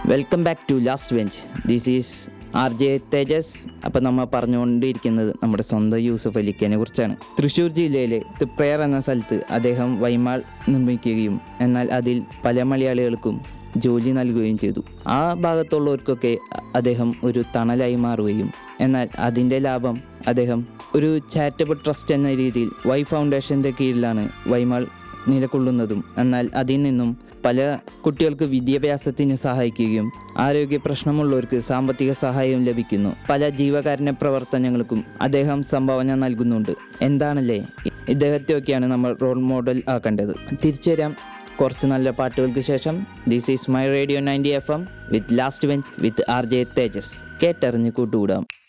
welcome back to last bench this is R J Tejas അപ്പം നമ്മൾ പറഞ്ഞുകൊണ്ടിരിക്കുന്നത് നമ്മുടെ സ്വന്തം യൂസഫ് അലിഖാനെ കുറിച്ചാണ് തൃശ്ശൂർ ജില്ലയിലെ തൃപ്രയർ എന്ന സ്ഥലത്ത് അദ്ദേഹം വൈമാൾ നിർമ്മിക്കുകയും എന്നാൽ അതിൽ പല മലയാളികൾക്കും ജോലി നൽകുകയും ചെയ്തു ആ ഭാഗത്തുള്ളവർക്കൊക്കെ അദ്ദേഹം ഒരു തണലായി മാറുകയും എന്നാൽ അതിൻ്റെ ലാഭം അദ്ദേഹം ഒരു ചാരിറ്റബിൾ ട്രസ്റ്റ് എന്ന രീതിയിൽ വൈ ഫൗണ്ടേഷൻ്റെ കീഴിലാണ് വൈമാൾ നിലകൊള്ളുന്നതും എന്നാൽ അതിൽ നിന്നും പല കുട്ടികൾക്ക് വിദ്യാഭ്യാസത്തിന് സഹായിക്കുകയും ആരോഗ്യ പ്രശ്നമുള്ളവർക്ക് സാമ്പത്തിക സഹായവും ലഭിക്കുന്നു പല ജീവകാരുണ്യ പ്രവർത്തനങ്ങൾക്കും അദ്ദേഹം സംഭാവന നൽകുന്നുണ്ട് എന്താണല്ലേ ഇദ്ദേഹത്തെയൊക്കെയാണ് നമ്മൾ റോൾ മോഡൽ ആക്കേണ്ടത് തിരിച്ചു വരാം കുറച്ച് നല്ല പാട്ടുകൾക്ക് ശേഷം this is my radio ninety F M with last bench with R J Tejas കേട്ടറിഞ്ഞ് കൂട്ടുകൂടാം